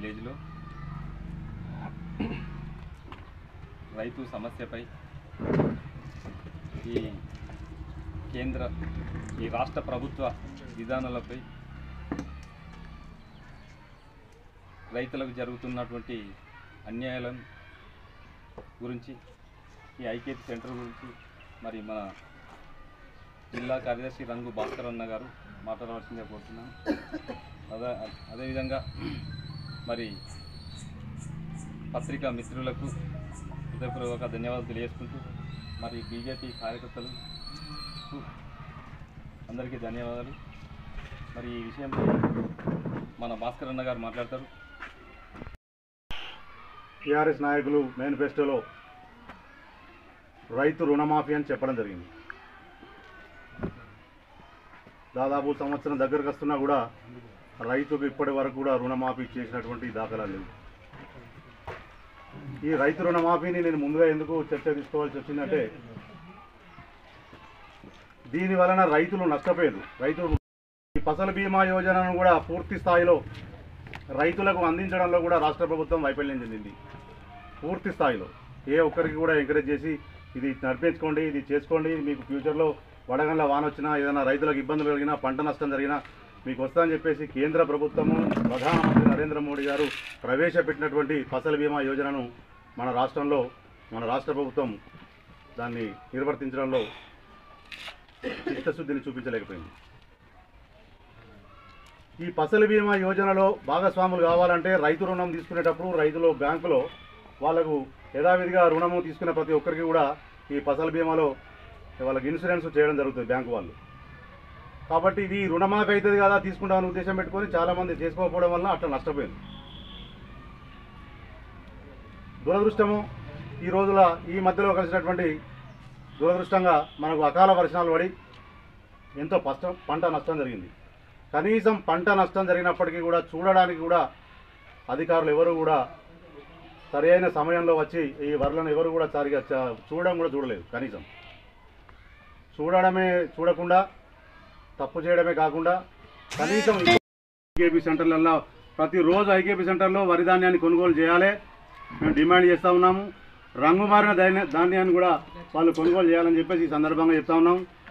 విలేజ్లో రైతు సమస్యపై ఈ కేంద్ర ఈ రాష్ట్ర ప్రభుత్వ విధానాలపై రైతులకు జరుగుతున్నటువంటి అన్యాయాలను గురించి ఈ ఐకేపీ సెంటర్ గురించి మరి మన జిల్లా కార్యదర్శి రంగు భాస్కర్ అన్న గారు మాట్లాడవలసిందిగా కోరుతున్నాను అదే అదేవిధంగా మరి పత్రికా మిత్రులకు హృదయపూర్వక ధన్యవాదాలు తెలియజేసుకుంటూ మరి బీజేపీ కార్యకర్తలు అందరికీ ధన్యవాదాలు మరి ఈ విషయంపై మన భాస్కర్ అన్న గారు మాట్లాడతారు టీఆర్ఎస్ నాయకులు మేనిఫెస్టోలో రైతు రుణమాఫీ అని చెప్పడం జరిగింది దాదాపు సంవత్సరం దగ్గరకు వస్తున్నా కూడా రైతుకు ఇప్పటి వరకు కూడా రుణమాఫీ చేసినటువంటి దాఖలా లేవు ఈ రైతు రుణమాఫీని నేను ముందుగా ఎందుకు చర్చ తీసుకోవాల్సి వచ్చిందంటే దీని వలన రైతులు నష్టపోయారు రైతులు ఈ ఫసల్ బీమా యోజనను కూడా పూర్తి స్థాయిలో రైతులకు అందించడంలో కూడా రాష్ట్ర ప్రభుత్వం వైఫల్యం చెందింది పూర్తి స్థాయిలో ఏ ఒక్కరికి కూడా ఎంకరేజ్ చేసి ఇది నడిపించుకోండి ఇది చేసుకోండి మీకు ఫ్యూచర్లో వడగండ్ల వాన వచ్చినా ఏదైనా రైతులకు ఇబ్బందులు కలిగినా పంట నష్టం జరిగినా మీకు వస్తుందని చెప్పేసి కేంద్ర ప్రభుత్వము ప్రధానమంత్రి నరేంద్ర మోడీ గారు ప్రవేశపెట్టినటువంటి ఫసల్ బీమా యోజనను మన రాష్ట్రంలో మన రాష్ట్ర ప్రభుత్వం దాన్ని నిర్వర్తించడంలో చిత్తశుద్ధిని చూపించలేకపోయింది ఈ ఫసల్ బీమా యోజనలో భాగస్వాములు కావాలంటే రైతు రుణం తీసుకునేటప్పుడు రైతులు బ్యాంకులో వాళ్ళకు యథావిధిగా రుణము తీసుకునే ప్రతి ఒక్కరికి కూడా ఈ ఫసల్ బీమాలో వాళ్ళకి ఇన్సూరెన్స్ చేయడం జరుగుతుంది బ్యాంకు వాళ్ళు కాబట్టి ఇది రుణమాఫీ అవుతుంది కదా తీసుకుంటామని ఉద్దేశం పెట్టుకొని చాలామంది చేసుకోకపోవడం వల్ల అట్లా నష్టపోయింది దురదృష్టము ఈ రోజుల ఈ మధ్యలో కలిసినటువంటి దురదృష్టంగా మనకు అకాల వర్షాలు పడి ఎంతో కష్టం పంట నష్టం జరిగింది కనీసం పంట నష్టం జరిగినప్పటికీ కూడా చూడడానికి కూడా అధికారులు ఎవరు కూడా సరి అయిన సమయంలో వచ్చి ఈ వరలను ఎవరు కూడా సరిగా చ- చూడడం కూడా చూడలేదు కనీసం చూడడమే చూడకుండా తప్పు చేయడమే కాకుండా కనీసం ఐకేపీ సెంటర్లలో ప్రతిరోజు ఐకేపీ సెంటర్లో వరి ధాన్యాన్ని కొనుగోలు చేయాలి మేము డిమాండ్ చేస్తూ ఉన్నాము రంగు మారిన ధాన్య ధాన్యాన్ని కూడా వాళ్ళు కొనుగోలు చేయాలని చెప్పేసి ఈ సందర్భంగా చెప్తా ఉన్నాం